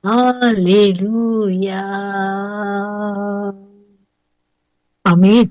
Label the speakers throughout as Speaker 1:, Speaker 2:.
Speaker 1: ஹalleluya ஆமென்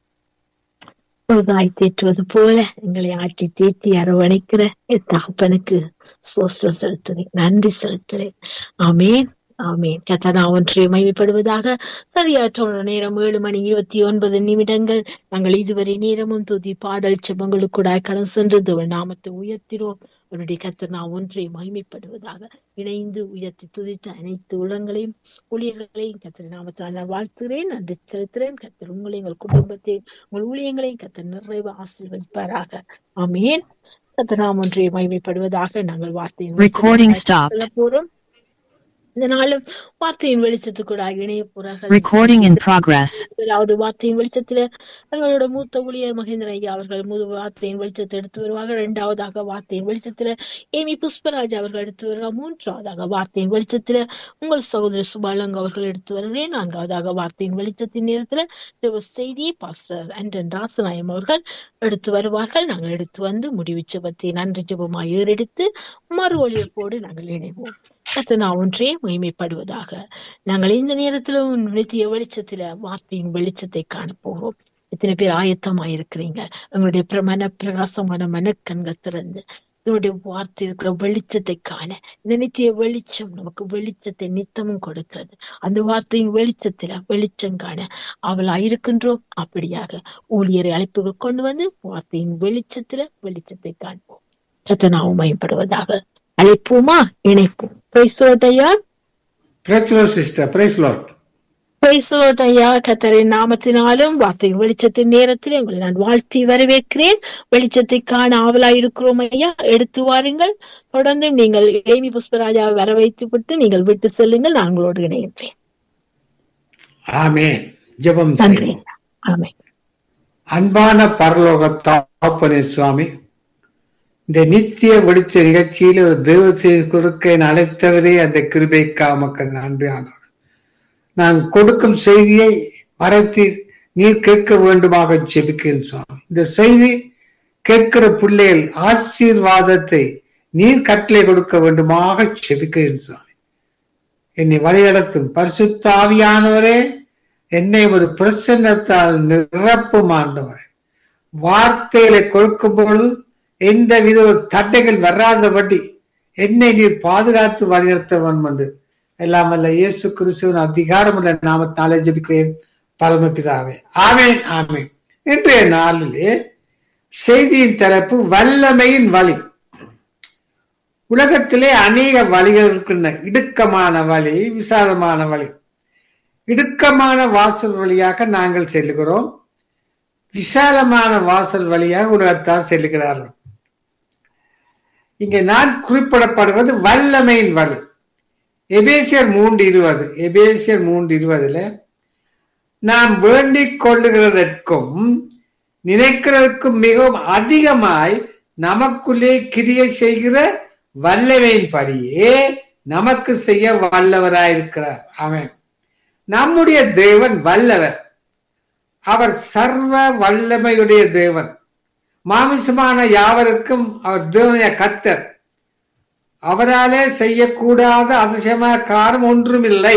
Speaker 1: தாய் தேற்றுவது போல எங்களை ஆட்சி தேற்றி அரவணைக்கிற என் தகப்பனுக்கு சோஸ்திரம் செலுத்துறேன் நன்றி செலுத்துறேன் ஆமேன் ஆமேன் கத்தனா ஒன்றை மகிமைப்படுவதாக சரியாற்ற நேரம் ஏழு மணி இருபத்தி ஒன்பது நிமிடங்கள் நாங்கள் இதுவரை நேரமும் துதி பாடல் செபங்களுக்கூடாய் கடன் சென்று தேவன் நாமத்தை உயர்த்தினோம் அவருடைய கத்தனா ஒன்றை மகிமைப்படுவதாக இணைந்து உயர்த்தி துதித்த அனைத்து உலங்களையும் ஊழியர்களையும் கத்திர நாமத்தால் நான் வாழ்த்துகிறேன் நன்றி செலுத்துகிறேன் கத்தர் உங்களை எங்கள் குடும்பத்தை உங்கள் ஊழியங்களையும் கத்தர் நிறைவு ஆசீர்வதிப்பாராக ஆமேன் கத்தனாம் ஒன்றை மகிமைப்படுவதாக நாங்கள் வார்த்தையின்
Speaker 2: Recording stopped.
Speaker 1: சொல்ல போறோம் இந்த நாளும் வார்த்தையின் வெளிச்சத்துக்கூட இணைய போறார்கள்
Speaker 2: Recording in progress.
Speaker 1: முதலாவது வார்த்தையின் வெளிச்சத்தில எங்களோட மூத்த ஊழியர் மகேந்திர ஐயா அவர்கள் முழு வார்த்தையின் வெளிச்சத்தை எடுத்து வருவாங்க இரண்டாவதாக வார்த்தையின் வெளிச்சத்தில ஏமி புஷ்பராஜ் அவர்கள் எடுத்து வருவாங்க மூன்றாவதாக வார்த்தையின் வெளிச்சத்தில உங்கள் சகோதரி சுபாலங்க அவர்கள் எடுத்து வருகிறேன் நான்காவதாக வார்த்தையின் வெளிச்சத்தின் நேரத்துல தேவ செய்தி பாஸ்டர் அண்டன் ராசநாயம் அவர்கள் எடுத்து வருவார்கள் நாங்கள் எடுத்து வந்து முடிவு ஜெபத்தை நன்றி ஜெபமாய் ஏறெடுத்து மறு ஒளியப்போடு நாங்கள் இணைவோம் கத்தனா ஒன்றே மகிமைப்படுவதாக நாங்கள் இந்த நேரத்திலும் நித்திய வெளிச்சத்தில வார்த்தையின் வெளிச்சத்தை காணப்போகிறோம் எத்தனை பேர் ஆயத்தமாயிருக்கிறீங்க உங்களுடைய பிர- மன பிரகாசமான மனக்கண்கள் திறந்து இதனுடைய வார்த்தை இருக்கிற வெளிச்சத்தை காண இந்த நித்திய வெளிச்சம் நமக்கு வெளிச்சத்தை நித்தமும் கொடுக்கிறது அந்த வார்த்தையின் வெளிச்சத்தில வெளிச்சம் காண அவளா இருக்கின்றோம் அப்படியாக ஊழியரை அழைப்புகள் கொண்டு வந்து வார்த்தையின் வெளிச்சத்தில வெளிச்சத்தை காண்போம் சத்தனாவும் மயப்படுவதாக அழைப்போமா இணைப்போம் பிரைசோட்டையா
Speaker 3: Praise the Lord, sister. Praise the Lord.
Speaker 1: பிரைசோட்டையா கத்தரின் நாமத்தினாலும் வார்த்தையின் வெளிச்சத்தின் நேரத்தில் உங்களை நான் வாழ்த்தி வரவேற்கிறேன் வெளிச்சத்தை காண ஆவலாய் இருக்கிறோம் ஐயா எடுத்து வாருங்கள் தொடர்ந்து நீங்கள் ஏமி புஷ்பராஜாவை வர வைத்து விட்டு நீங்கள் விட்டு செல்லுங்கள் நான் உங்களோடு இணைகின்றேன்
Speaker 3: ஆமென் ஜெபம்
Speaker 1: நன்றி
Speaker 3: செய்வோம்
Speaker 1: ஆமை
Speaker 3: அன்பான பரலோக தாப்பனே சுவாமி இந்த நித்திய வெளிச்ச நிகழ்ச்சியில் ஒரு தேவ செய்தி கொடுக்க என் அழைத்தவரே அந்த கிருபைக்கா மக்கள் நன்றி ஆண்டவர் நான் கொடுக்கும் செய்தியை மறைத்து நீர் கேட்க வேண்டுமாக ஜெபிக்கிறேன் சுவாமி இந்த செய்தி கேட்கிற பிள்ளைகள் ஆசீர்வாதத்தை நீர் கட்டளை கொடுக்க வேண்டுமாக ஜெபிக்கிறேன் சுவாமி என்னை வழிநடத்தும் பரிசுத்த ஆவியானவரே என்னை ஒரு பிரசன்னத்தால் நிரப்பும் ஆண்டவர் வார்த்தைகளை கொடுக்கும் பொழுது எந்த வித ஒரு தடைகள் வராதபடி என்னை நீர் பாதுகாத்து வழிநடத்த வேண்டும் என்று எல்லாம் அல்ல இயேசு கிறிஸ்துவின் அதிகாரமுள்ள நாமத்தாலே ஜெபிக்கிறேன் பரமபிதாவே ஆமென் ஆமென் இன்றைய நாளிலே செய்தியின் தலைப்பு வல்லமையின் வழி உலகத்திலே அநேக வழிகள் இருக்கின்றன இடுக்கமான வழி விசாலமான வழி இடுக்கமான வாசல் வழியாக நாங்கள் செல்லுகிறோம் விசாலமான வாசல் வழியாக உலகத்தார் செல்லுகிறார்கள் இங்கே நான் குறிப்பிடப்படுவது வல்லமையின் வழி எபேசியர் மூன்று இருபது எபேசியர் மூன்று இருபதுல நாம் வேண்டிக் கொள்ளுகிறதற்கும் நினைக்கிறதற்கும் மிகவும் அதிகமாய் நமக்குள்ளே கிரியை செய்கிற வல்லமையின் படியே நமக்கு செய்ய வல்லவராயிருக்கிறார் அவன் நம்முடைய தேவன் வல்லவர் அவர் சர்வ வல்லமையுடைய தேவன் மாமிசமான யாவருக்கும் அவர் தேவனைய கத்தர் அவராலே செய்யக்கூடாத அதிசயமான காரம் ஒன்றும் இல்லை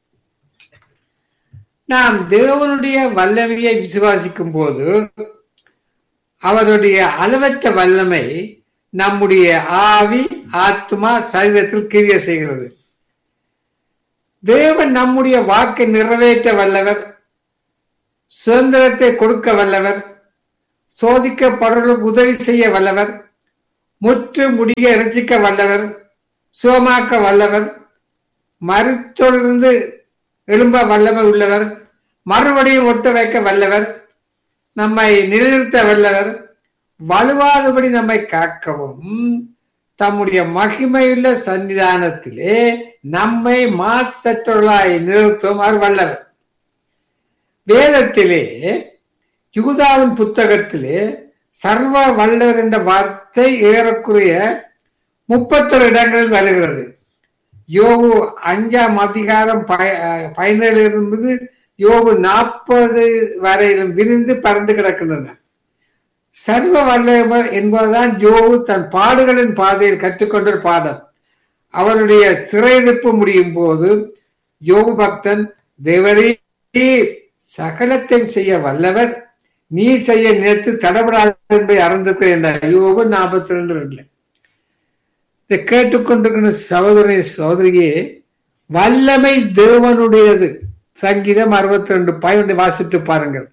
Speaker 3: நாம் தேவனுடைய வல்லமையை விசுவாசிக்கும் போது அவருடைய அளவற்ற வல்லமை நம்முடைய ஆவி ஆத்மா சரீரத்தில் கிரிய செய்கிறது தேவன் நம்முடைய வாக்கை நிறைவேற்ற வல்லவர் சுதந்திரத்தை கொடுக்க வல்லவர் சோதிக்கப்படுவதற்கு உதவி செய்ய வல்லவர் முற்று முடிய ரசிக்க வல்லவர் சுகமாக்க வல்லவர் மருத்துவரிலிருந்து எழும்ப வல்லமை உள்ளவர் மறுபடியும் ஒட்ட வைக்க வல்லவர் நம்மை நிலைநிறுத்த வல்லவர் வலுவாதபடி நம்மை காக்கவும் தம்முடைய மகிமையுள்ள சன்னிதானத்திலே நம்மை மாசற்றவர்களாய் நிறுத்தும் அவர் வல்லவர் வேதத்திலே யூதாவின் புத்தகத்திலே சர்வ வல்லவர் என்ற வார்த்தை ஏறக்குறைய முப்பத்தொரு இடங்களில் வருகிறது யோகு அஞ்சாம் அதிகாரம் பதினேழிலிருந்து யோகு நாற்பது வரையிலும் விரிந்து பறந்து கிடக்கின்றன சர்வ வல்லவர் என்பதுதான் யோகு தன் பாடுகளின் பாதையில் கற்றுக்கொண்ட பாடல் அவருடைய சிறையிருப்பு முடியும் போது யோகு பக்தன் தேவரே சகலத்தையும் செய்ய வல்லவர் நீ செய்ய நினைத்து தடபடாது என்பதை அறிந்திருக்கிறேன் என்ற யோபு நாற்பத்தி ரெண்டு ரெண்டுல இதை கேட்டுக்கொண்டிருக்கிற சகோதரி சகோதரியே வல்லமை தேவனுடையது சங்கீதம் அறுபத்தி ரெண்டு பதினொன்று வாசித்து பாருங்கள்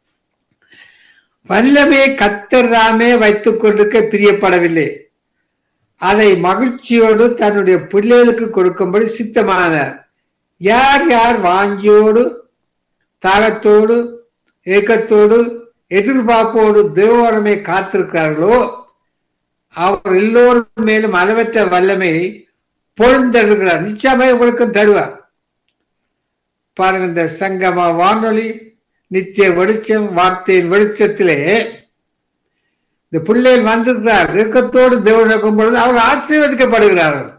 Speaker 3: வல்லமையை கத்தர் தாமே வைத்துக் கொண்டிருக்க பிரியப்படவில்லை அதை மகிழ்ச்சியோடு தன்னுடைய பிள்ளைகளுக்கு கொடுக்கும்படி சித்தமானார் யார் யார் வாஞ்சியோடு தாகத்தோடு ஏக்கத்தோடு எதிர்பார்ப்போடு தேவரமை காத்திருக்கிறார்களோ அவர் எல்லோரும் மேலும் அளவற்ற வல்லமையை பொழுந்தெடுக்கிறார் நிச்சயமாக உங்களுக்கும் தருவார் பாருங்க இந்த சங்கம வானொலி நித்திய வெளிச்சம் வார்த்தையின் வெளிச்சத்திலே இந்த பிள்ளைகள் வந்திருக்கிறார் இயக்கத்தோடு தேவன் இருக்கும் பொழுது அவர் ஆசீர்வதிக்கப்படுகிறார்கள்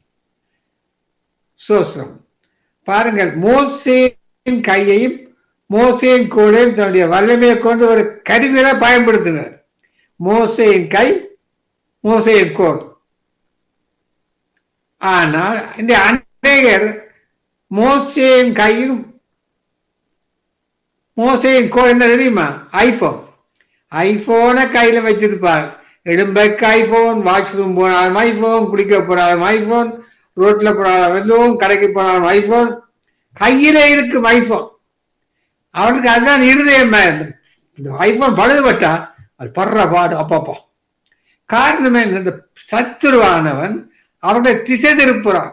Speaker 3: சோஸ்ரம் பாருங்கள் மோசேயின் கையையும் மோசேயின் கோலையும் தன்னுடைய வல்லமையை கொண்டு ஒரு கருவியில பயன்படுத்தினார் மோசையின் கை மோசையின் கோல் ஆனால் இந்த அநேகர் மோசையின் கையும் மோசையின் கோல் என்ன தெரியுமா ஐபோன் ஐபோனை கையில வச்சிருப்பார் இடும்பைக்கு ஐபோன் வாஷ்ரூம் போனாலும் ஐபோன் குளிக்க போனாலும் ஐபோன் ரோட்ல போனாலும் எல்லோரும் கடைக்கு போனாலும் ஐபோன் கையில இருக்கும் ஐபோன் அவனுக்கு அதுதான் இருதயம் இந்த ஐபோன் பழுதுபட்டா அது படுற பாடு அப்பப்போ காரணம் என்ன இந்த சத்துருவானவன் அவனுடைய திசை திருப்புறான்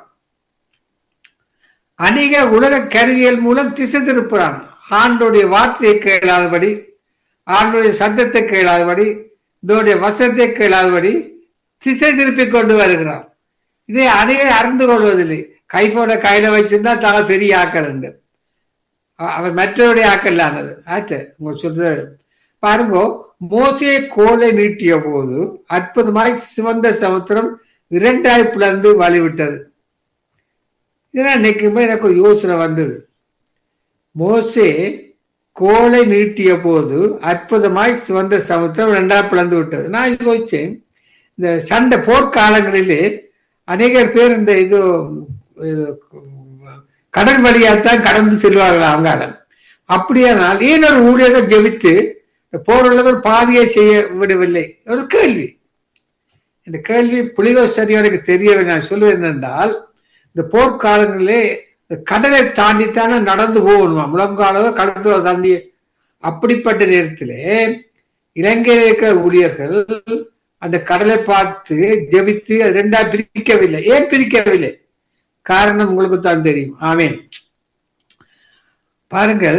Speaker 3: அநேக உலக கருவியல் மூலம் திசை திருப்புறான் ஆண்டோடைய வார்த்தையை கேளாதபடி ஆண்டுடைய சத்தத்தை கேளாதபடி இதோடைய வசத்தை கேளாதபடி திசை திருப்பி கொண்டு வருகிறான் இதை அநேக அறிந்து கொள்வதில்லை கைபோட கையில வச்சிருந்தா தக பெரிய ஆக்கள் உண்டு அவர் மற்றவருடைய ஆக்கல்லானது ஆச்சு உங்க சொல்றது பாருங்க மோசையை கோலை நீட்டிய போது அற்புதமாய் சிவந்த சமுத்திரம் இரண்டாய் பிளந்து வழிவிட்டது இதெல்லாம் இன்னைக்குமே எனக்கு ஒரு யோசனை வந்தது மோசே கோலை நீட்டிய போது அற்புதமாய் சிவந்த சமுத்திரம் ரெண்டாய் பிளந்து விட்டது நான் யோசிச்சேன் இந்த சண்டை போர்க்காலங்களிலே அநேகர் பேர் இந்த இது கடல் வழியாத்தான் கடந்து செல்வார்கள் அவங்கால அப்படியானால் ஏன் ஒரு ஊழியர்கள் ஜெபித்து போருள்ளவர் பாதியை செய்ய விடவில்லை ஒரு கேள்வி இந்த கேள்வி புலிகோ சரியா எனக்கு தெரியவில்லை நான் சொல்லுவது என்னென்றால் இந்த போர்க்காலங்களிலே கடலை தாண்டித்தானே நடந்து போகணுமா முழங்காலவோ கடந்து தாண்டி அப்படிப்பட்ட நேரத்திலே இலங்கையில் இருக்கிற ஊழியர்கள் அந்த கடலை பார்த்து ஜெபித்து அது ரெண்டா பிரிக்கவில்லை ஏன் பிரிக்கவில்லை காரணம் உங்களுக்கு தான் தெரியும் ஆமேன் பாருங்கள்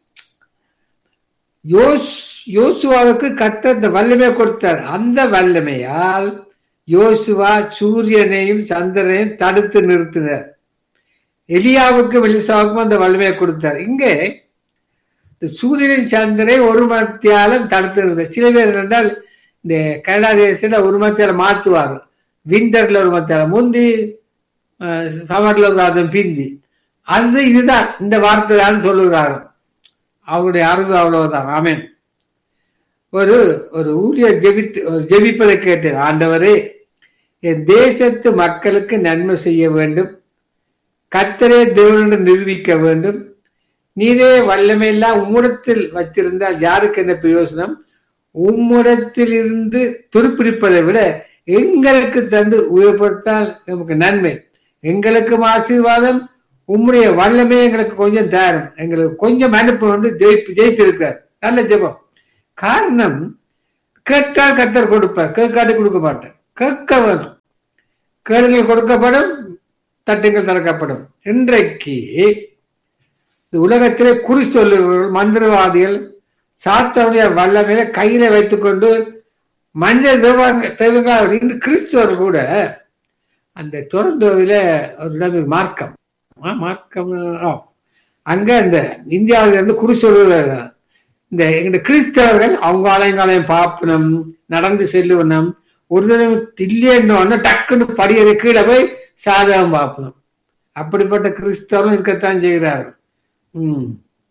Speaker 3: யோஸ் யோசுவாவுக்கு கத்த இந்த வல்லமை கொடுத்தார் அந்த வல்லமையால் யோசுவா சூரியனையும் சந்திரனையும் தடுத்து நிறுத்தினார் எலியாவுக்கும் எலிசாவுக்கும் அந்த வல்லமையை கொடுத்தார் இங்கே சூரியனின் சந்திரனை ஒரு மத்தியாலும் தடுத்து நிறுத்த சில பேர் என்றால் இந்த கனடா தேசத்துல ஒரு மத்தியால மாத்துவார் விண்டர்ல ஒரு மத்தியால முந்தி சமர்ல ஒரு மாதம் பிந்தி அது இதுதான் இந்த வார்த்தை தான் சொல்லுகிறாரு அவருடைய அறிவு அவ்வளவுதான் ஆமேன் ஒரு ஒரு ஊழியர் ஜெபித்து ஒரு ஜெபிப்பதை கேட்டேன் ஆண்டவரே என் தேசத்து மக்களுக்கு நன்மை செய்ய வேண்டும் கத்தரே தேவனிடம் நிரூபிக்க வேண்டும் நீரே வல்லமையெல்லாம் உம்முடத்தில் வச்சிருந்தால் யாருக்கு என்ன பிரயோசனம் உம்முடத்தில் இருந்து துருப்பிடிப்பதை விட எங்களுக்கு தந்து உயர்படுத்தால் நமக்கு நன்மை எங்களுக்கும் ஆசீர்வாதம் உம்முடைய வல்லமே எங்களுக்கு கொஞ்சம் தயாரம் எங்களுக்கு கொஞ்சம் அனுப்பணும் ஜெயிப்பு ஜெயித்திருக்கிறார் நல்ல ஜெபம் காரணம் கேட்டால் கத்தர் கொடுப்பார் கேட்காட்டி கொடுக்க மாட்டார் கேட்க வேணும் கேளுங்கள் கொடுக்கப்படும் தட்டுங்கள் திறக்கப்படும் இன்றைக்கு இந்த உலகத்திலே குறி சொல்லுகிறவர்கள் மந்திரவாதிகள் சாத்தனுடைய வல்லமையில கையில வைத்துக்கொண்டு மஞ்சள் தெய்வங்க தெய்வங்கள் இன்று கிறிஸ்தவர் கூட அந்த டொரண்டோவில ஒரு இடம் மார்க்கம் மார்க்கம் அங்க அந்த இந்தியாவில இருந்து குறி சொல்லுகிறார்கள் இந்த இந்த கிறிஸ்தவர்கள் அவங்க ஆலயங்காலயம் பார்ப்பனும் நடந்து செல்லுவனும் ஒரு தினம் இல்லைன்னு டக்குன்னு படியறை கீழே போய் சாதகம் பார்ப்பனும் அப்படிப்பட்ட கிறிஸ்தவரும் இருக்கத்தான் செய்கிறார்கள் உம்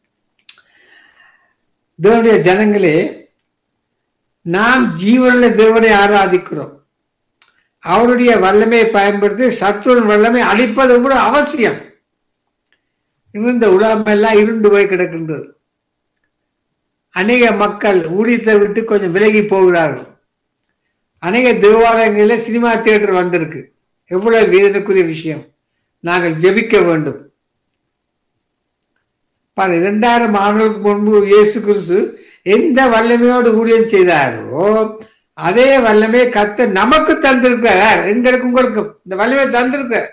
Speaker 3: தேவனுடைய ஜனங்களே நாம் ஜீவனில் தேவனை ஆராதிக்கிறோம் அவருடைய வல்லமையை பயன்படுத்தி சத்துருவின் வல்லமை அழிப்பது கூட அவசியம் இருந்த உலகமெல்லாம் இருண்டு போய் கிடக்கின்றது அநேக மக்கள் ஊழியத்தை விட்டு கொஞ்சம் விலகி போகிறார்கள் அநேக தேவாலயங்களில் சினிமா தியேட்டர் வந்திருக்கு எவ்வளவு வேதனைக்குரிய விஷயம் நாங்கள் ஜெபிக்க வேண்டும் பாரு இரண்டாயிரம் ஆண்டுகளுக்கு முன்பு இயேசு கிறிஸ்து எந்த வல்லமையோடு ஊழியம் செய்தாரோ அதே வல்லமை கத்த நமக்கு தந்திருக்கிறார் எங்களுக்கு உங்களுக்கு இந்த வல்லமை தந்திருக்கிறார்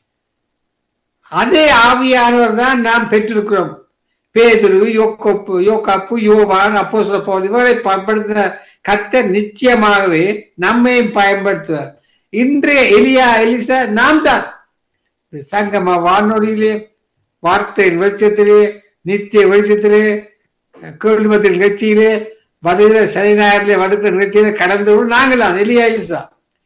Speaker 3: அதே ஆவியானவர் தான் நாம் பெற்றிருக்கிறோம் பேதுரு யோக்கப்பு யோகாப்பு யோவான் அப்போ போல் இவரை பயன்படுத்தின கத்த நிச்சயமாகவே நம்மையும் பயன்படுத்துவார் இன்றைய எலியா எலிசா நாம் தான் சங்கம வானொலியிலே வார்த்தையின் வெளிச்சத்திலே நித்திய வெளிச்சத்திலே கேள்விமத்தின் நிகழ்ச்சியிலே வருகிற சனி ஞாயிறிலே வடுத்த நிகழ்ச்சியிலே கடந்தவர்கள் நாங்களாம் எலியா எலிசா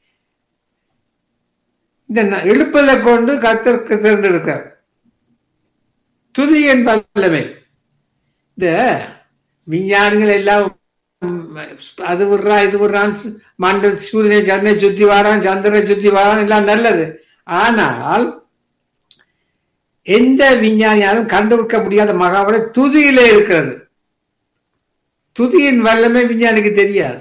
Speaker 3: இந்த எழுப்பதை கொண்டு கத்தருக்கு தேர்ந்தெடுக்கிறார் துதியின் வல்லமை இந்த விஞ்ஞானிகள் எல்லாம் அது விடுறான் இது விடுறான் மண்ட சூரியனை சந்திரனை சுத்தி வாரான் சந்திரனை சுத்தி வாரான் எல்லாம் நல்லது ஆனால் எந்த விஞ்ஞானியாலும் கண்டுபிடிக்க முடியாத மகாபல துதியிலே இருக்கிறது துதியின் வல்லமை விஞ்ஞானிக்கு தெரியாது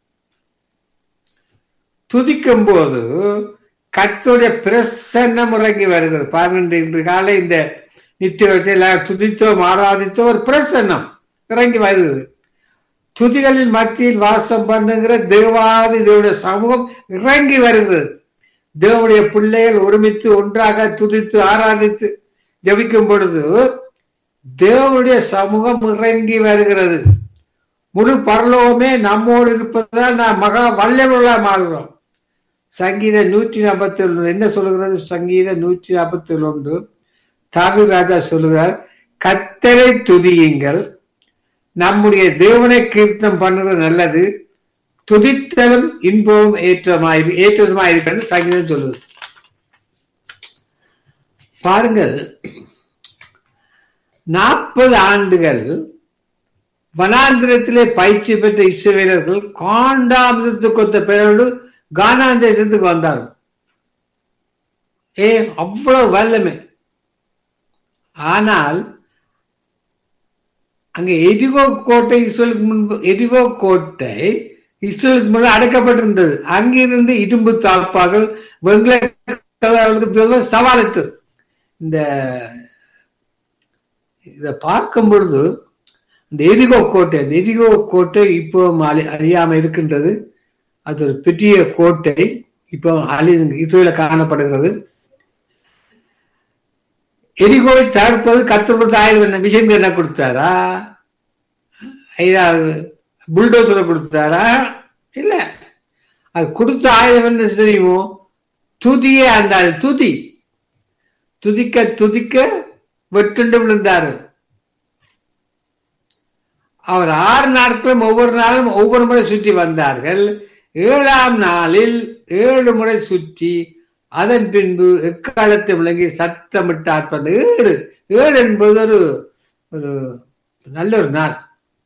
Speaker 3: துதிக்கும் போது கத்துடைய பிரசன்னம் இறங்கி வருகிறது பாருங்க இன்று காலை இந்த நித்திய துதித்தோம் ஆராதித்தோ ஒரு பிரசன்னம் இறங்கி வருகிறது துதிகளின் மத்தியில் வாசம் பண்ணுங்கிற தேவாதி தேவனுடைய சமூகம் இறங்கி வருகிறது தேவனுடைய பிள்ளைகள் ஒருமித்து ஒன்றாக துதித்து ஆராதித்து ஜபிக்கும் பொழுது தேவனுடைய சமூகம் இறங்கி வருகிறது முழு பரலோகமே நம்மோடு இருப்பதால் நாம் மகா வல்லவர்களாக மாறுகிறோம் சங்கீத நூற்றி நாற்பத்தி ஒன்று என்ன சொல்லுகிறது சங்கீத நூற்றி நாற்பத்தி ஒன்று தாகு ராஜா சொல்லுகிறார் கத்தரை துதியுங்கள் நம்முடைய தேவனை கீர்த்தம் பண்ணுறது நல்லது துதித்தலும் இன்பமும் ஏற்றமாயிரு ஏற்றதுமாயிருக்கிறது சங்கீதம் சொல்லுது பாருங்கள் நாற்பது ஆண்டுகள் வனாந்திரத்திலே பயிற்சி பெற்ற இஸ்ரவேலர்கள் காண்டாமிரத்துக்கு கொத்த பெயரோடு கானா தேசத்துக்கு வந்தார்கள் ஏ அவ்வளவு வல்லமை ஆனால் அங்க எரிகோ கோட்டை இஸ்ரேலுக்கு முன்பு எரிகோ கோட்டை இஸ்ரேலுக்கு முன்பு அடைக்கப்பட்டிருந்தது அங்கிருந்து இரும்பு தாழ்பார்கள் வெங்கல சவாலற்றது இந்த இதை பார்க்கும் பொழுது இந்த எரிகோ கோட்டை அந்த எரிகோ கோட்டை இப்போ அழியாம இருக்கின்றது அது ஒரு பெரிய கோட்டை இப்போ அழி இஸ்ரேல காணப்படுகிறது எரிகோவை தடுப்பது கத்தப்படுத்த ஆயுதம் என்ன விஷயம் என்ன கொடுத்தாரா ஐதாவது புல்டோசரை கொடுத்தாரா இல்ல அது கொடுத்த ஆயுதம் என்ன தெரியுமோ துதியே அந்த துதி துதிக்க துதிக்க வெட்டுண்டு விழுந்தாரு அவர் ஆறு நாட்களும் ஒவ்வொரு நாளும் ஒவ்வொரு முறை சுற்றி வந்தார்கள் ஏழாம் நாளில் ஏழு முறை சுற்றி அதன் பின்பு எக்காலத்தை விளங்கி சத்தமிட்டு ஆற்பது ஏழு ஏழு என்பது ஒரு ஒரு நல்ல ஒரு நாள்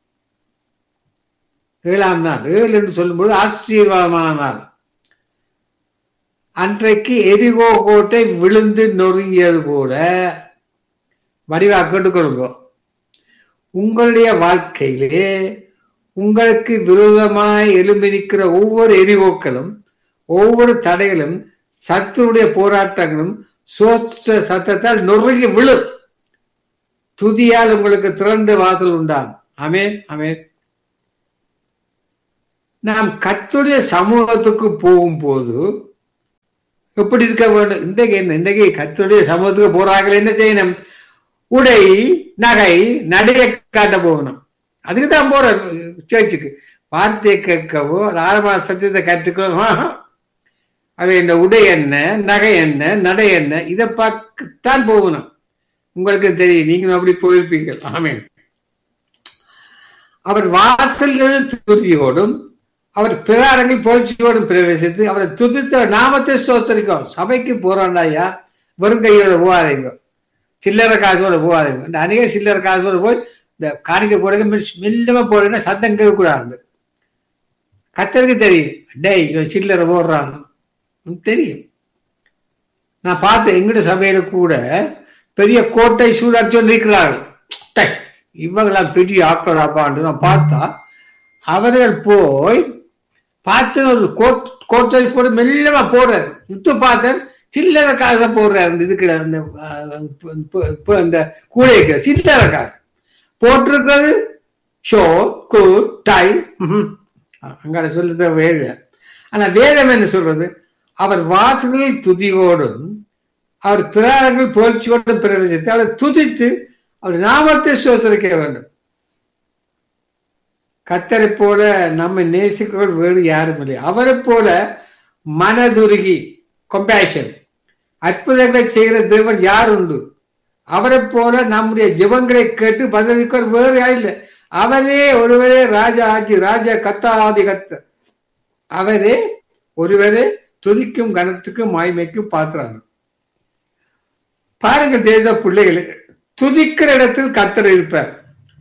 Speaker 3: ஏழாம் நாள் ஏழு என்று சொல்லும்போது ஆசீர்வாதமான நாள் அன்றைக்கு எரிகோ கோட்டை விழுந்து நொறுங்கியது போல வடிவா கேட்டுக்கொள்ளுங்க உங்களுடைய வாழ்க்கையிலே உங்களுக்கு விரோதமாய் எழும்பி நிற்கிற ஒவ்வொரு எரிகோக்களும் ஒவ்வொரு தடைகளும் சத்துருடைய போராட்டங்களும் சோத்த சத்தத்தால் நொறுங்கி விழும் துதியால் உங்களுக்கு திறந்த வாசல் உண்டாம் அமேன் அமேன் நாம் கத்துடைய சமூகத்துக்கு போகும்போது எப்படி இருக்க வேண்டும் இன்றைக்கு என்ன இன்றைக்கு கத்துடைய சமூகத்துக்கு போறார்கள் என்ன செய்யணும் உடை நகை நடைய காட்ட போகணும் அதுக்கு தான் போற சேர்ச்சுக்கு வார்த்தையை கேட்கவோ ஆரம்ப சத்தியத்தை கற்றுக்கவோ அவை இந்த உடை என்ன நகை என்ன நடை என்ன இதை பார்க்கத்தான் போகணும் உங்களுக்கு தெரியும் நீங்களும் அப்படி போயிருப்பீர்கள் ஆமீன் அவர் வாசல்கள் துதியோடும் அவர் பிறாரங்கள் புகழ்ச்சியோடும் பிரவேசித்து அவரை துதித்த நாமத்தை சோத்தரிக்கும் சபைக்கு போறாண்டாயா வெறும் கையோட போகாதீங்க சில்லறை காசோட போகாதீங்க இந்த அநேக சில்லறை காசோட போய் இந்த காணிக்க போறீங்க மெல்லமா போறீங்கன்னா சத்தம் கேட்கக்கூடாது கத்தருக்கு தெரியும் டேய் இவன் சில்லறை போடுறான் உங்களுக்கு தெரியும் நான் பார்த்தேன் எங்கட சபையில கூட பெரிய கோட்டை சூழல் சொல்லியிருக்கிறார்கள் டேய், இவங்கெல்லாம் பெரிய ஆக்கடாப்பான்னு நான் பார்த்தா அவர்கள் போய் பார்த்து ஒரு கோட் கோட்டை போட்டு மெல்லமா போடுறாரு இப்போ பார்த்தேன் சில்லறை காசை போடுறாரு இந்த இதுக்கு அந்த அஹ், இப்ப- இப்ப இந்த கூடைக்கு சில்லறை காசு போட்டிருக்கிறது ஷோ கு டை அங்கே சொல்லுறது வேறு ஆனா வேதம் என்ன சொல்றது அவர் வாசல்களில் துதியோடும் அவர் பிராரங்கள் புகழ்ச்சியோடும் பிரவேசித்து அவரை துதித்து அவர் நாமத்தை சோதரிக்க வேண்டும் கத்தரை போல நம்மை நேசிக்கிறவர் வேறு யாரும் இல்லை அவரை போல மனதுருகி கம்பேஷன் அற்புதங்களை செய்கிற தேவன் யார் உண்டு அவரை போல நம்முடைய ஜெபங்களை கேட்டு பதிலளிக்க வேறு யாரும் இல்லை அவரே ஒருவரே ராஜா ஆகி ராஜா கத்தாதி கத்த அவரே ஒருவரே துதிக்கும் கணத்துக்கும் மாய்மைக்கும் பாத்துறாங்க பாருங்க தேச பிள்ளைகளை துதிக்கிற இடத்தில் கத்தர் இருப்பார்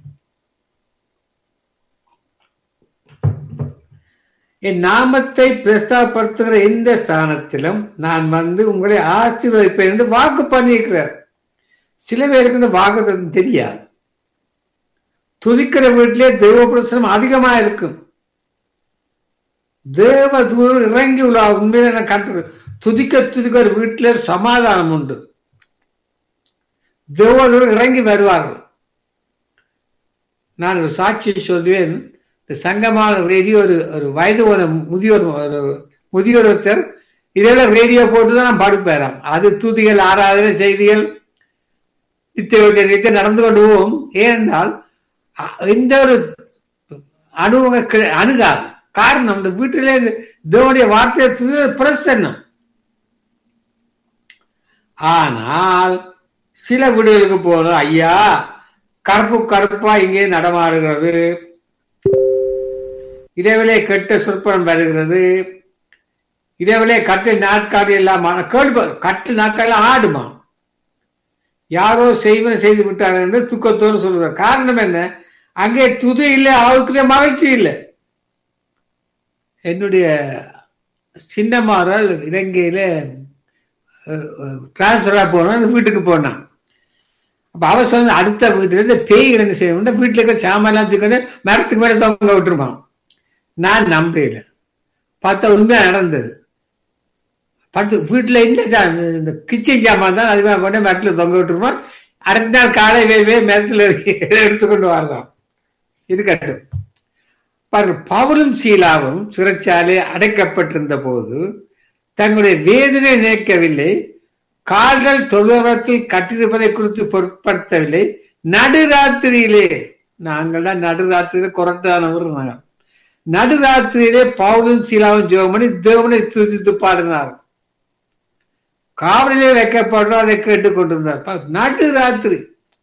Speaker 3: என் நாமத்தை பிரஸ்தாபடுத்துகிற எந்த ஸ்தானத்திலும் நான் வந்து உங்களை ஆசீர்வதிப்பேன் என்று வாக்கு பண்ணியிருக்கிறார் சில பேருக்கு இந்த வாக்கு தெரியாது துதிக்கிற வீட்டிலே தெய்வ பிரசனம் அதிகமா இருக்கும் தேவ தூரம் இறங்கி உள்ள உண்மையில நான் கண்டு துதிக்க துதிக்க ஒரு வீட்டில சமாதானம் உண்டு தேவதூர் இறங்கி வருவார்கள் நான் ஒரு சாட்சி சொல்வேன் இந்த சங்கமான ரேடியோ ஒரு ஒரு வயது ஒரு முதியோர் ஒரு முதியோர் ஒருத்தர் இதெல்லாம் ரேடியோ போட்டு தான் நான் படுப்பேறாம் அது துதிகள் ஆராதனை செய்திகள் நித்திய நடந்து கொண்டு போவோம் ஏனென்றால் அ- எந்த ஒரு அனுபவம் கிடை- அணுகாது காரணம் இந்த வீட்டிலே இந்த தேவனுடைய வார்த்தையை துதி பிரசன்னம் ஆனால் சில வீடுகளுக்கு போறோம் ஐயா கருப்பு கருப்பா இங்கே நடமாடுகிறது இடைவெளி கெட்ட சொற்பனம் வருகிறது இடைவெளி கட்டில் நாட்காலி எல்லாம் கேள்வி கட்டில் நாட்காலி ஆடுமா யாரோ செய்வன செய்து விட்டார்கள் என்று துக்கத்தோடு சொல்றார் காரணம் என்ன அங்கே துதி இல்லை அவருக்கு மகிழ்ச்சி இல்லை என்னுடைய சின்னமாரால் இலங்கையில டிரான்ஸ்ஃபரா போனோம் அந்த வீட்டுக்கு போனான் அப்ப அவ சொன்ன அடுத்த வீட்டுல இருந்து பேய்கள் என்ன செய்யணும் வீட்டுல இருக்கிற சாமான்லாம் தூக்கி மரத்துக்கு மேல தொங்க விட்டுருப்பான் நான் நம்பல பார்த்தா உண்மையா நடந்தது பத்து வீட்டுல இல்ல சா- இந்த கிச்சன் சாமான் தான் அது மாதிரி கொண்டு மரத்துல தொங்க விட்டுருப்பான் அடுத்த நாள் காலை வேவே மரத்துல எடுத்துக்கொண்டு வரலாம் இருக்கட்டும் பாருங்க பவுலும் சீலாவும் சிறைச்சாலை அடைக்கப்பட்டிருந்த போது தங்களுடைய வேதனை நினைக்கவில்லை கால்கள் தொழுவத்தில் கட்டிருப்பதை குறித்து பொருட்படுத்தவில்லை நடுராத்திரியிலே நாங்கள்லாம் நடுராத்திரியில குரட்டானவர் நாங்கள் நடுராத்திரியிலே பவுலும் சீலாவும் ஜெபம் பண்ணி தேவனை துதித்து பாடினார் காவலிலே வைக்கப்படுறோம் அதை கேட்டுக் கொண்டிருந்தார் பா- நடுராத்திரி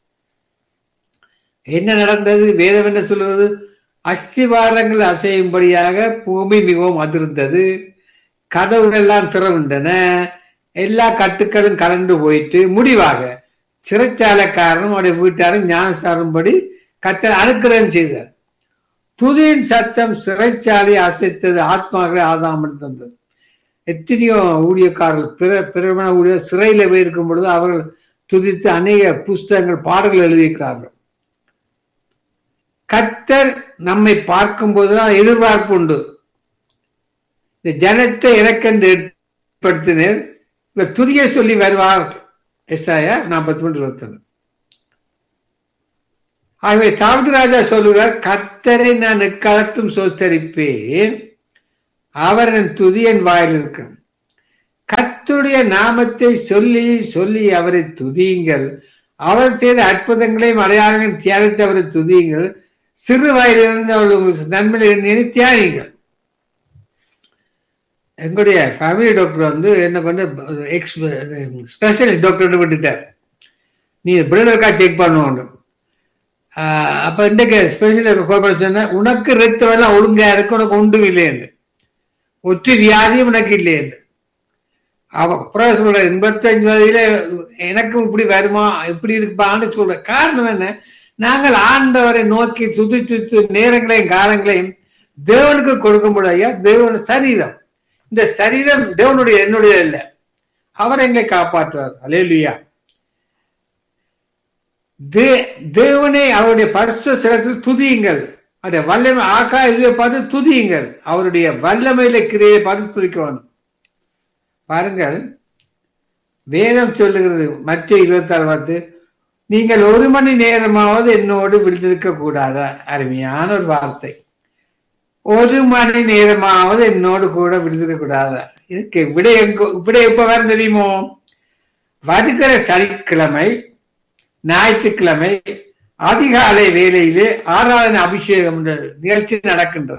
Speaker 3: என்ன நடந்தது வேதம் என்ன சொல்றது அஸ்திவாரங்கள் அசையும்படியாக பூமி மிகவும் அதிர்ந்தது கதவுகள் எல்லாம் திறவுண்டன எல்லா கட்டுக்களும் கலந்து போயிட்டு முடிவாக சிறைச்சாலைக்காரனும் அவருடைய வீட்டாரும் ஞானசாரும்படி கத்த அனுக்கிரகம் செய்தார் துதியின் சத்தம் சிறைச்சாலை அசைத்தது ஆத்மாக்களை ஆதாமல் தந்தது எத்தனையோ ஊழியக்காரர்கள் பிற பிறமண ஊழியர் சிறையில போயிருக்கும் பொழுது அவர்கள் துதித்து அநேக புஸ்தகங்கள் பாடல்கள் எழுதியிருக்கிறார்கள் கத்தர் நம்மை பார்க்கும் போதுதான் எதிர்பார்ப்பு உண்டு இந்த ஜனத்தை இறக்கண்டு ஏற்படுத்தினர் இந்த துதிய சொல்லி வருவார் எஸ்ஐயா நாற்பத்தி மூன்று இருபத்தொன்னு ஆகவே தாவூது ராஜா சொல்லுகிறார் கத்தரை நான் எக்காலத்தும் சோத்தரிப்பேன் அவர் என் துதி என் வாயில் இருக்கும் கத்துடைய நாமத்தை சொல்லி சொல்லி அவரை துதியுங்கள் அவர் செய்த அற்புதங்களையும் அடையாளங்களையும் தியானித்து அவரை துதியுங்கள் சிறு வயதிலிருந்து அவர்கள் உங்களுக்கு நன்மை எண்ணி தியானிங்கள் எங்களுடைய ஃபேமிலி டாக்டர் வந்து என்ன பண்ண எக்ஸ் ஸ்பெஷலிஸ்ட் டாக்டர் விட்டுட்டார் நீ பிளட் இருக்கா செக் பண்ணுவோம் அப்ப இன்றைக்கு ஸ்பெஷலிஸ்ட் கோபுரம் சொன்ன உனக்கு ரத்தம் எல்லாம் ஒழுங்கா இருக்கு உனக்கு ஒன்றும் இல்லைன்னு ஒற்று வியாதியும் உனக்கு இல்லைன்னு அவ அப்புறம் சொல்ற எண்பத்தஞ்சு வயதுல எனக்கும் இப்படி வருமா இப்படி இருப்பான்னு சொல்ற காரணம் என்ன நாங்கள் ஆண்டவரை நோக்கி துதி துத்து நேரங்களையும் காலங்களையும் தேவனுக்கு கொடுக்கும் பொழுது ஐயா தேவன் சரீரம் இந்த சரீரம் தேவனுடைய என்னுடைய இல்லை அவர் எங்களை காப்பாற்றுவார் அலேலுயா தே தேவனை அவருடைய பரிசு சிலத்தில் துதியுங்கள் அதை வல்லமை ஆக்கா இதை பார்த்து துதியுங்கள் அவருடைய வல்லமையில கிரியை பார்த்து துதிக்கணும் பாருங்கள் வேதம் சொல்லுகிறது மற்ற இருபத்தி ஆறு பார்த்து நீங்கள் ஒரு மணி நேரமாவது என்னோடு விழுந்திருக்க கூடாதா அருமையான ஒரு வார்த்தை ஒரு மணி நேரமாவது என்னோடு கூட விழுந்திருக்க கூடாதா இதுக்கு விடை எங்க விடை எப்ப வர தெரியுமோ வருகிற சனிக்கிழமை ஞாயிற்றுக்கிழமை அதிகாலை வேலையிலே ஆராதனை அபிஷேகம் என்ற நிகழ்ச்சி நடக்கின்றது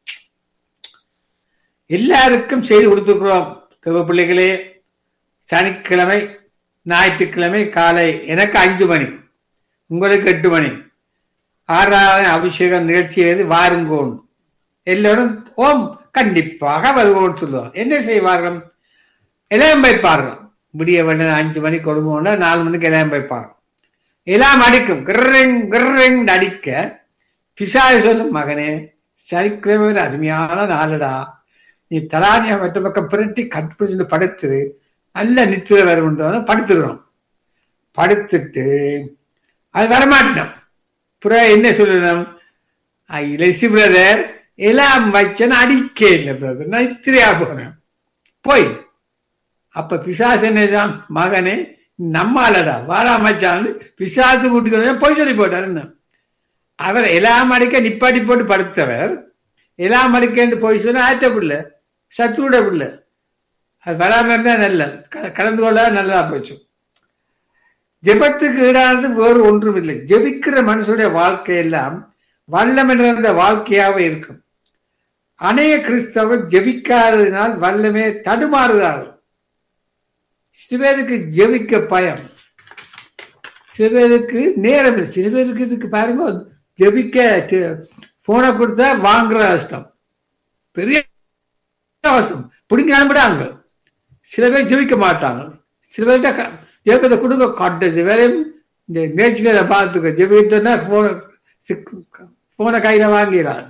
Speaker 3: எல்லாருக்கும் செய்து கொடுத்துக்கிறோம் தேவ பிள்ளைகளே சனிக்கிழமை ஞாயிற்றுக்கிழமை காலை எனக்கு அஞ்சு மணி உங்களுக்கு எட்டு மணி ஆறாவது அபிஷேகம் நிகழ்ச்சி எது வாருங்கோன் எல்லோரும் ஓம் கண்டிப்பாக வருவோம்னு சொல்லுவாங்க என்ன செய்வார்கள் எல்லாம் வைப்பார்கள் விடிய வேண்டிய அஞ்சு மணிக்கு கொடுமோன்னா நாலு மணிக்கு எல்லாம் வைப்பார்கள் எல்லாம் அடிக்கும் கிர்ரிங் கிர்ரிங் அடிக்க பிசாசு சொல்லும் மகனே சனிக்கிழமை ஒரு அருமையான நாளுடா நீ தலானியா மற்ற பக்கம் புரட்டி கட்டுப்பிடிச்சு படுத்துரு நல்ல நித்திர வரும்ன்றவன படுத்துடுறோம் படுத்துட்டு அது வரமாட்டோம் புற என்ன சொல்லணும் லெசி பிரதர் எல்லாம் வச்சன அடிக்க இல்லை பிரதர் நைத்திரியா போனேன் போய் அப்ப பிசாசு என்ன மகனே நம்மாலடா வாரா மச்சான் பிசாசு கூட்டிட்டு போய் சொல்லி போட்டாரு அவர் எல்லாம் அடிக்க நிப்பாட்டி போட்டு படுத்தவர் எல்லாம் அடிக்கன்னு போய் சொன்னா ஆற்ற பிள்ளை சத்ருட பிள்ளை அது வராம இருந்தா நல்ல கலந்து கொள்ள நல்லா போச்சு ஜெபத்துக்கு ஈடானது வேறு ஒன்றும் இல்லை ஜெபிக்கிற மனுஷனுடைய வாழ்க்கையெல்லாம் வல்லம் என்ற வாழ்க்கையாவே இருக்கும் அநேக கிறிஸ்தவர் ஜெபிக்காததினால் வல்லமே தடுமாறுகிறார்கள் சில பேருக்கு ஜெபிக்க பயம் சில பேருக்கு நேரம் இல்லை சில பேருக்கு இதுக்கு பாருங்க ஜெபிக்க போனை கொடுத்தா வாங்குற கஷ்டம் பெரிய கஷ்டம் பிடிக்காமடாங்க சில பேர் ஜெபிக்க மாட்டாங்க சில பேர்கிட்ட ஜெபிக்கத்தை கொடுங்க காட்டு வேலையும் இந்த நேச்சில பார்த்துக்க ஜெபித்தோன்னா போன போனை கையில வாங்கிறார்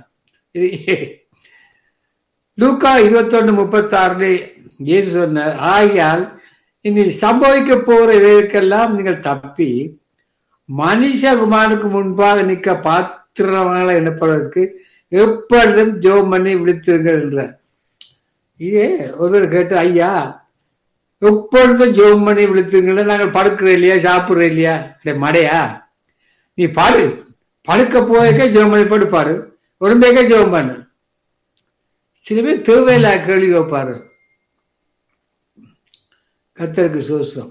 Speaker 3: லூக்கா இருபத்தொன்னு முப்பத்தி ஆறுல இயேசு சொன்னார் ஆகியால் இனி சம்பவிக்க போற இவைக்கெல்லாம் நீங்கள் தப்பி மனுஷகுமாருக்கு முன்பாக நிற்க பாத்திரமாக எனப்படுவதற்கு எப்பொழுதும் ஜோம் பண்ணி விழித்திருங்கள் என்ற இதே ஒருவர் கேட்டு ஐயா எப்பொழுதும் ஜோம் பண்ணி விழித்திருங்கள் நாங்கள் படுக்கிறோம் இல்லையா சாப்பிடுறோம் இல்லையா மடையா நீ பாடு படுக்க போயக்க ஜோம் பண்ணி படுப்பாரு உடம்பேக்க ஜோம் பண்ணு சில பேர் தேவையில்லா கேள்வி வைப்பாரு கத்தருக்கு சோசம்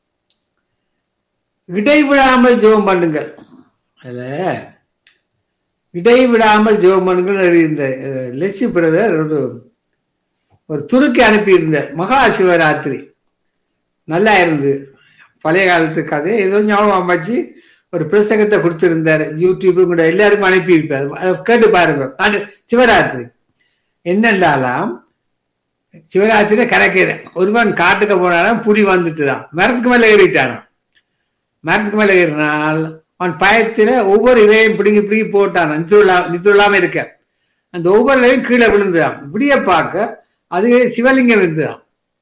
Speaker 3: இடைவிடாமல் ஜெபம் பண்ணுங்கள் அதுல இடைவிடாமல் ஜெபம் பண்ணுங்கள் எழுதியிருந்த லெசி பிரதர் ஒரு ஒரு துருக்கி அனுப்பியிருந்தார் மகா சிவராத்திரி நல்லா இருந்து பழைய காலத்து கதை ஏதோ ஞாபகம் அமைச்சு ஒரு பிரசங்கத்தை கொடுத்திருந்தார் யூடியூப் கூட எல்லாருக்கும் அனுப்பியிருப்பார் கேட்டு பாருங்க சிவராத்திரி என்னென்னாலாம் சிவராத்திரி கரைக்கிறேன் ஒருவன் காட்டுக்கு போனாலும் புடி வந்துட்டுதான் மரத்துக்கு மேல ஏறிட்டானான் மரத்துக்கு மேல ஏறினால் அவன் பயத்துல ஒவ்வொரு இதையும் பிடுங்கி பிடுங்கி போட்டான் நித்துள்ளா நித்துள்ளாம இருக்க அந்த ஒவ்வொரு இலையும் கீழே விழுந்துதான் விடிய பார்க்க அது சிவலிங்கம் இருந்துதான்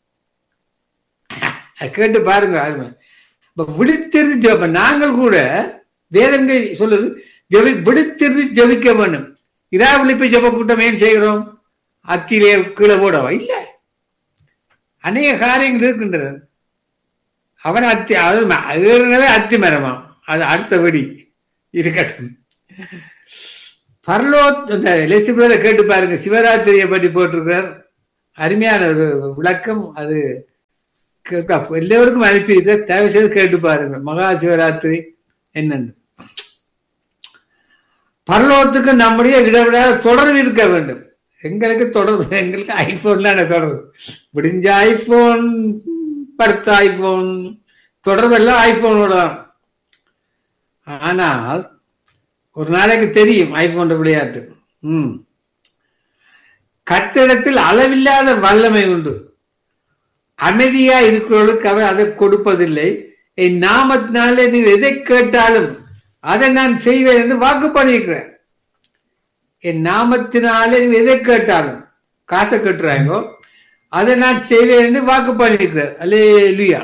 Speaker 3: கேட்டு பாருங்க இப்ப விழித்திருந்து ஜெப நாங்கள் கூட வேதங்கள் சொல்லுது ஜெபி விழித்திருந்து ஜெபிக்க வேணும் இரா விழிப்பு ஜெப கூட்டம் ஏன் செய்கிறோம் அத்திலே கீழே போடவா இல்ல அநேக காரியங்கள் இருக்கின்றன அவன் அத்தி அது ஏற்கனவே அத்தி மரமாம் அது அடுத்த வெடி இருக்கட்டும் பர்லோ இந்த லெசிபுரத்தை கேட்டு பாருங்க சிவராத்திரியை பற்றி போட்டிருக்கிறார் அருமையான ஒரு விளக்கம் அது எல்லோருக்கும் அனுப்பி தயவு செய்து கேட்டு பாருங்க மகா சிவராத்திரி என்னன்னு பரலோகத்துக்கு நம்முடைய இடவிடாத தொடர்பு இருக்க வேண்டும் எங்களுக்கு தொடர்பு எங்களுக்கு ஐபோன்ல தொடர்பு முடிஞ்ச ஐபோன் படுத்த ஐபோன் தொடர்பு எல்லாம் ஐபோனோட தான் ஆனால் ஒரு நாளைக்கு தெரியும் ஐபோன் விளையாட்டு ம் கட்டிடத்தில் அளவில்லாத வல்லமை உண்டு அமைதியா இருக்கிறவர்களுக்கு அவர் அதை கொடுப்பதில்லை என் நாமத்தினாலே நீ எதை கேட்டாலும் அதை நான் செய்வேன் என்று வாக்கு பண்ணியிருக்கிறேன் என் நாமத்தினாலே நீ எதை கேட்டாலும் காசை கட்டுறாங்க அதை நான் செய்வேன் என்று வாக்கு பண்ணியிருக்கிறார் அல்லேலுயா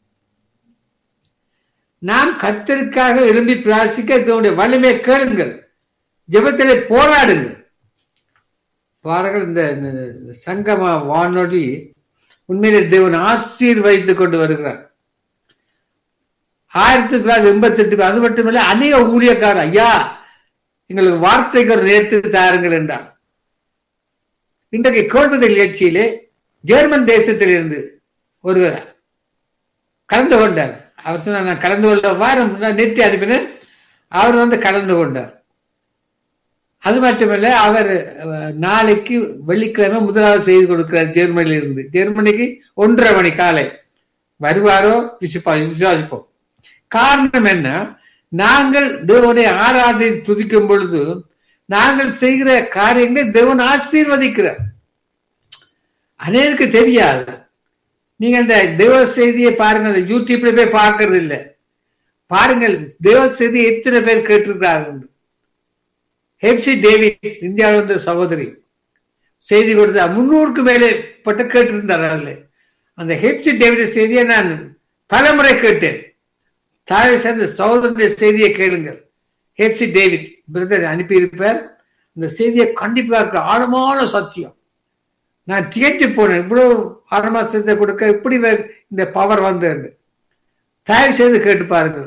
Speaker 3: நாம் கத்தருக்காக விரும்பி பிரார்த்திக்க இதனுடைய வலிமை கேளுங்கள் ஜெபத்திலே போராடுங்கள் பாருங்கள் இந்த இந்த சங்கம வானொலி உண்மையிலே தேவன் ஆசீர்வதித்துக் கொண்டு வருகிறார் ஆயிரத்தி தொள்ளாயிரத்தி எண்பத்தி எட்டுக்கு அது மட்டுமல்ல அநேக ஊழியக்காரர் ஐயா எங்களுக்கு வார்த்தைக்கு ஒரு நேர்த்து தாருங்கள் என்றார் இன்றைக்கு கோல்பதி நிகழ்ச்சியிலே ஜெர்மன் தேசத்திலிருந்து ஒருவர் கலந்து கொண்டார் அவர் சொன்னார் நான் கலந்து கொள்ள வாரம் நான் நெற்றி அனுப்பினேன் அவர் வந்து கலந்து கொண்டார் அது மட்டுமல்ல அவர் அஹ், நாளைக்கு வெள்ளிக்கிழமை முதலாவது செய்து கொடுக்கிறார் ஜெர்மனியில் இருந்து ஜெர்மனிக்கு ஒன்றரை மணி காலை வருவாரோ விசுப்பா விசுவாசிப்போம் காரணம் என்ன நாங்கள் தேவனை ஆராதி துதிக்கும் பொழுது நாங்கள் செய்கிற காரியங்களை தேவன் ஆசீர்வதிக்கிறார் அநேருக்கு தெரியாது நீங்க அந்த தேவ செய்தியை பாருங்க அந்த யூடியூப்ல போய் பார்க்கறது இல்லை பாருங்கள் தேவ செய்தி எத்தனை பேர் கேட்டிருக்கிறார்கள் ஹெப்சி டேவிட் இந்தியாவில் வந்த சகோதரி செய்தி கொடுத்தா முன்னூறுக்கு மேலே பட்டு கேட்டிருந்தார் அதில் அந்த ஹெப்சி டேவிட் செய்தியை நான் பலமுறை கேட்டேன் தாயை சேர்ந்த சகோதரனுடைய செய்தியை கேளுங்கள் ஹெப்சி டேவிட் பிரதர் அனுப்பியிருப்பார் இந்த செய்தியை கண்டிப்பாக ஆழமான சத்தியம் நான் திகைத்து போனேன் இவ்வளவு ஆழமா செய்தியை கொடுக்க இப்படி வே- இந்த பவர் வந்தது தயவு செய்து கேட்டு பாருங்கள்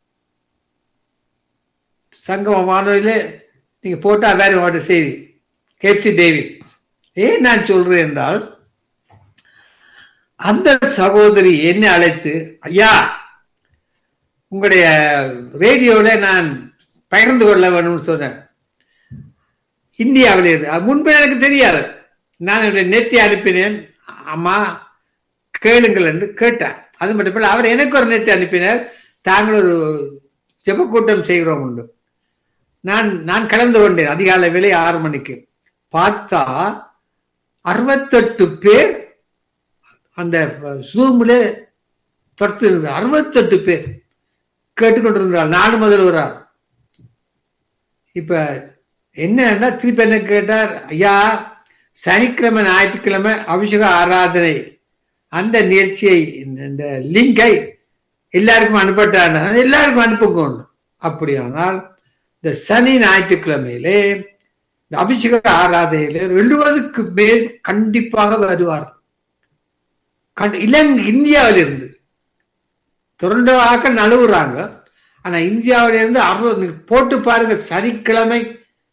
Speaker 3: சங்கம வானொலியிலே நீங்க போட்டா வேற வாட்ட செய்தி ஹெப்சி டேவிட் ஏன் நான் சொல்றேன் என்றால் அந்த சகோதரி என்னை அழைத்து ஐயா உங்களுடைய ரேடியோல நான் பகிர்ந்து கொள்ள வேணும்னு சொன்னேன் இந்தியாவில் இருந்து அது முன்பு எனக்கு தெரியாது நான் என்னுடைய நெத்தி அனுப்பினேன் அம்மா கேளுங்கள் என்று கேட்டேன் அது மட்டும் இல்ல அவர் எனக்கு ஒரு நெத்தி அனுப்பினார் தாங்கள் ஒரு ஜெப கூட்டம் செய்கிறோம் உண்டு நான் நான் கலந்து கொண்டேன் அதிகாலை வேலை ஆறு மணிக்கு பார்த்தா அறுபத்தெட்டு பேர் அந்த ஜூம்ல தொடுத்து அறுபத்தெட்டு பேர் கேட்டுக்கொண்டிருந்தார் நாலு முதல் ஒரு ஆள் இப்ப என்னன்னா திருப்பி என்ன கேட்டார் ஐயா சனிக்கிழமை ஞாயிற்றுக்கிழமை அபிஷேக ஆராதனை அந்த நிகழ்ச்சியை இந்த- இந்த லிங்கை எல்லாருக்கும் அனுப்பட்டாங்க எல்லாருக்கும் அனுப்புங்க அப்படியானால் இந்த சனி ஞாயிற்றுக்கிழமையிலே இந்த அபிஷேக ஆராதனையில எழுபதுக்கு மேல் கண்டிப்பாக வருவார் கண்- இலங்கை இந்தியாவில இருந்து தொடர்ந்தாக்க நழுவுறாங்க ஆனா இந்தியாவில இருந்து அறுபது நீங்க போட்டு பாருங்க சனிக்கிழமை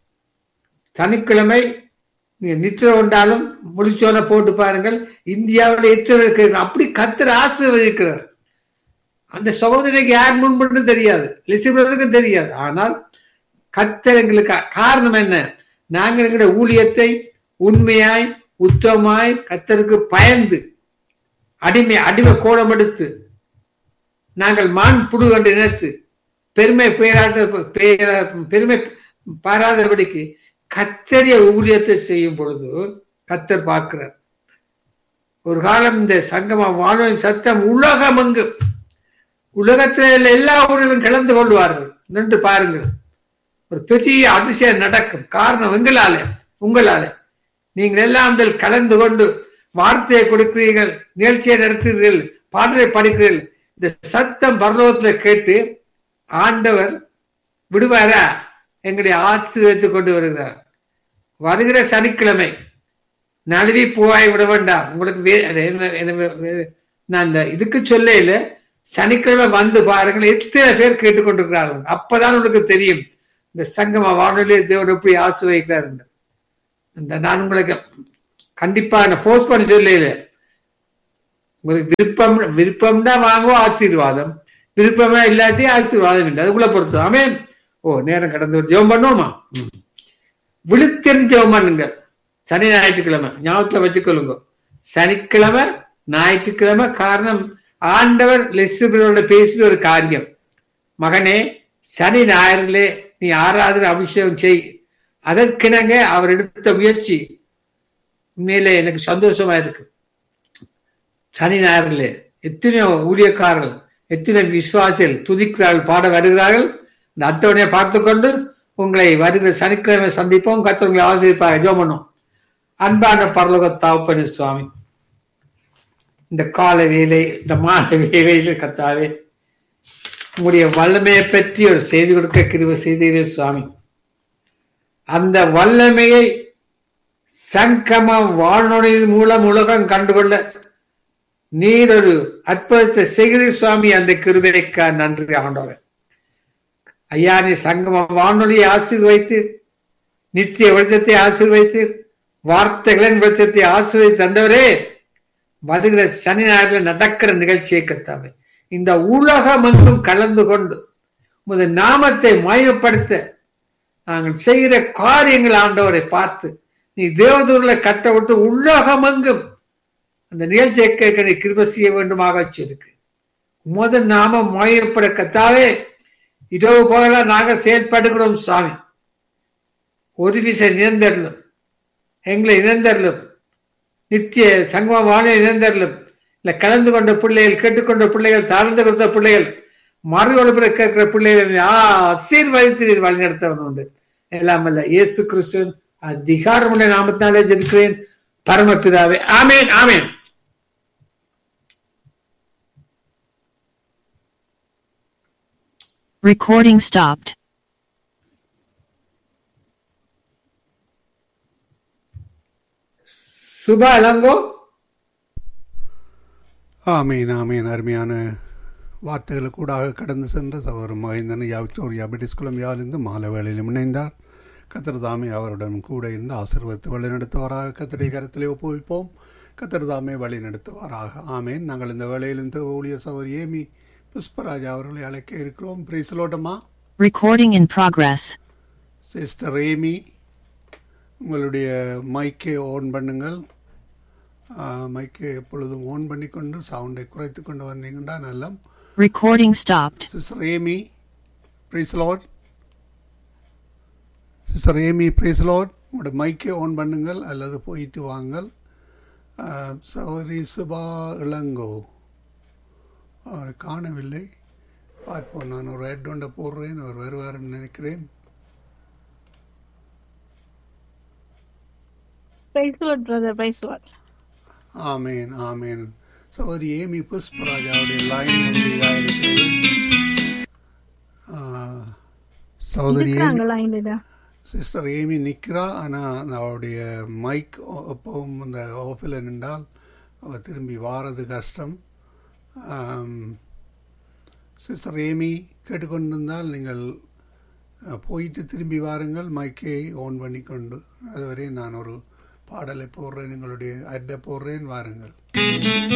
Speaker 3: சனிக்கிழமை நீங்க நித்திர கொண்டாலும் முடிச்சோன போட்டு பாருங்கள் இந்தியாவில் எத்தனை பேர் கேட்கிறாங்க. அப்படி கத்திர ஆசீர்வதிக்கிறார் அந்த சகோதரிக்கு யார் முன்பு தெரியாது லிசிபுரத்துக்கும் தெரியாது ஆனால் கத்தர் எங்களுக்கு கா- காரணம் என்ன நாங்கள் எங்களுடைய ஊழியத்தை உண்மையாய் உத்தமாய் கத்தருக்கு பயந்து அடிமை அடிமை கோலம் எடுத்து நாங்கள் மான் புடு என்று நினைத்து பெருமை பேராட்ட பேர- பெருமை பாராதபடிக்கு கத்தரிய ஊழியத்தை செய்யும் பொழுது கத்தர் பார்க்கிறார் ஒரு காலம் இந்த சங்கம வானொலி சத்தம் உலகமெங்கு உலகத்தில் எல்லா ஊரிலும் கலந்து கொள்வார்கள் நின்று பாருங்கள் ஒரு பெரிய அதிசயம் நடக்கும் காரணம் எங்களாலே உங்களாலே நீங்கள் எல்லாம் அதில் கலந்து கொண்டு வார்த்தையை கொடுக்கிறீர்கள் நிகழ்ச்சியை நடத்துகிறீர்கள் பாடலை படிக்கிறீர்கள் இந்த சத்தம் பரலோகத்தில் கேட்டு ஆண்டவர் விடுவாரா எங்களுடைய ஆசீர்வதித்துக் கொண்டு வருகிறார் வருகிற சனிக்கிழமை நழுவி போவாய் விட வேண்டாம் உங்களுக்கு வே- அது என்ன- என்ன வே- நான் இந்த இதுக்கு சொல்லையில சனிக்கிழமை வந்து பாருங்கள் எத்தனை பேர் கேட்டுக்கொண்டிருக்கிறார்கள் அப்பதான் உங்களுக்கு தெரியும் இந்த சங்கம வானொலி தேவன் எப்படி ஆசிர்வதிக்கிறார் என்று. இந்த நான் உங்களுக்கு கண்டிப்பா நான் ஃபோர்ஸ் பண்ணி சொல்லல உங்களுக்கு விருப்பம் விருப்பம்னா வாங்குவோம் ஆசீர்வாதம் விருப்பமே இல்லாட்டி ஆசீர்வாதம் இல்லை அதுக்குள்ள பொறுத்து ஆமென் ஓ நேரம் கடந்து ஒரு ஜெபம் பண்ணுவோமா ம். விழுத்தெறிஞ்சு ஜெபம் பண்ணுங்க சனி ஞாயிற்றுக்கிழமை ஞாபகத்துல வச்சுக்கொள்ளுங்க சனிக்கிழமை ஞாயிற்றுக்கிழமை காரணம் ஆண்டவர் லெஸ்பிரோட பேசுற ஒரு காரியம் மகனே சனி ஞாயிறிலே நீ ஆராதனை அபிஷேகம் செய் அதற்கிணங்க அவர் எடுத்த முயற்சி உண்மையிலே எனக்கு சந்தோஷமா இருக்கு சனி ஞாயிறிலே எத்தனையோ ஊழியக்காரர்கள் எத்தனை விசுவாசிகள் துதிக்கிறார்கள் பாட வருகிறார்கள் இந்த அட்டவணையை பார்த்து கொண்டு உங்களை வருகிற சனிக்கிழமை சந்திப்போம் கத்தவங்களை ஆசிரிப்பாக ஜோம் பண்ணும் அன்பான பரலோக தாப்பனு சுவாமி இந்த கால வேலை இந்த மாலை வேலையில் கத்தாவே உங்களுடைய வல்லமையை பற்றி ஒரு செய்தி கொடுக்க கிருப செய்தீரே சுவாமி அந்த வல்லமையை சங்கம வானொலியின் மூலம் உலகம் கண்டுகொள்ள நீர் ஒரு அற்புதத்தை செய்கிறீர் சுவாமி அந்த கிருபைக்கா நன்றி ஆண்டவர் ஐயா நீ சங்கம வானொலியை ஆசீர்வைத்து நித்திய வெளிச்சத்தை ஆசீர்வைத்தீர் வார்த்தைகளின் வெளிச்சத்தை ஆசீர்வதித்து தந்தவரே வருகிற சனி ஞாயிறில் நடக்கிற நிகழ்ச்சியை கத்தாவே இந்த உலகம் எங்கும் கலந்து கொண்டு உமது நாமத்தை மயப்படுத்த நாங்கள் செய்கிற காரியங்கள் ஆண்டவரை பார்த்து நீ தேவதூர்ல கட்ட விட்டு உலகம் எங்கும் அந்த நிகழ்ச்சியை கேட்க நீ கிருப செய்ய வேண்டுமாக வச்சிருக்கு உமது நாம மயப்பட கத்தாவே இரவு போகல நாங்கள் செயல்படுகிறோம் சுவாமி ஒரு விசை நிரந்தரலும் எங்களை இணைந்தரலும் நித்திய சங்கமமான இணைந்தரலும் இல்ல கலந்து கொண்ட பிள்ளைகள் கேட்டுக்கொண்ட பிள்ளைகள் தாழ்ந்து கொண்ட பிள்ளைகள் மறு ஒழுப்பில் கேட்கிற பிள்ளைகள் ஆசீர்வதித்து நீர் வழிநடத்தவன் உண்டு எல்லாம் அல்ல இயேசு கிறிஸ்துவின் அதிகாரமுடைய நாமத்தினாலே ஜெபிக்கிறேன் பரமபிதாவே ஆமேன் ஆமேன்
Speaker 2: Recording stopped.
Speaker 3: சுபா இளங்கோ
Speaker 4: ஆமீன் ஆமீன் அருமையான வார்த்தைகள் கூடாக கடந்து சென்ற சகோதரர் மகேந்திரன் யாவிக்டோரியா பிரிட்டிஷ் கொலம்பியாவிலிருந்து மாலை வேளையிலும் இணைந்தார் கத்தர் தாமே அவருடன் கூட இருந்து ஆசீர்வதித்து வழி நடத்துவாராக கத்தரை கரத்திலே ஒப்புவிப்போம் கத்தர் தாமே வழி நடத்துவாராக ஆமேன் நாங்கள் இந்த வேளையில் இந்த ஊழிய சகோதரி ஏமி புஷ்பராஜா அவர்களை அழைக்க இருக்கிறோம் பிரைசலோட்டமா
Speaker 2: Recording in progress.
Speaker 4: Sister Amy உங்களுடைய மைக்கை ஆன் பண்ணுங்கள் ஆ, மைக்கை எப்பொழுதும் ஆன் பண்ணிக்கொண்டு சவுண்டை குறைத்து கொண்டு வந்தீங்கன்னா நல்லம்
Speaker 2: Recording stopped.
Speaker 4: Sister Amy praise Lord sister Amy praise Lord உங்களோட மைக்கை ஆன் பண்ணுங்கள் அல்லது போயிட்டு வாங்கள் ஆ, சகோதரி சுபா இளங்கோ அவரை காணவில்லை பார்ப்போம் நான் ஒரு ஹெட் ஒன்றை போடுறேன் அவர் வருவார்னு நினைக்கிறேன்
Speaker 1: praise Lord brother praise Lord
Speaker 4: amen amen சகோதரி ஏமி புஷ்பராஜாவுடைய லைன் வந்து இதாயிருக்கிறது ஆ, சகோதரி ஏமி
Speaker 1: இருக்கிறாங்க லைன்ல
Speaker 4: சிஸ்டர் ஏமி நிற்கிறா ஆனால் அவருடைய மைக் எப்பவும் அந்த ஆஃபில் நின்றால் அவள் திரும்பி வாரது கஷ்டம் ஆம், சிஸ்டர் ஏமி கேட்டுக்கொண்டிருந்தால் நீங்கள் அஹ், போயிட்டு திரும்பி வாருங்கள் மைக்கை ஆன் பண்ணிக்கொண்டு அதுவரை நான் ஒரு பாடலை போடுறேன் எங்களுடைய அட்டை போடுறேன் வாருங்கள்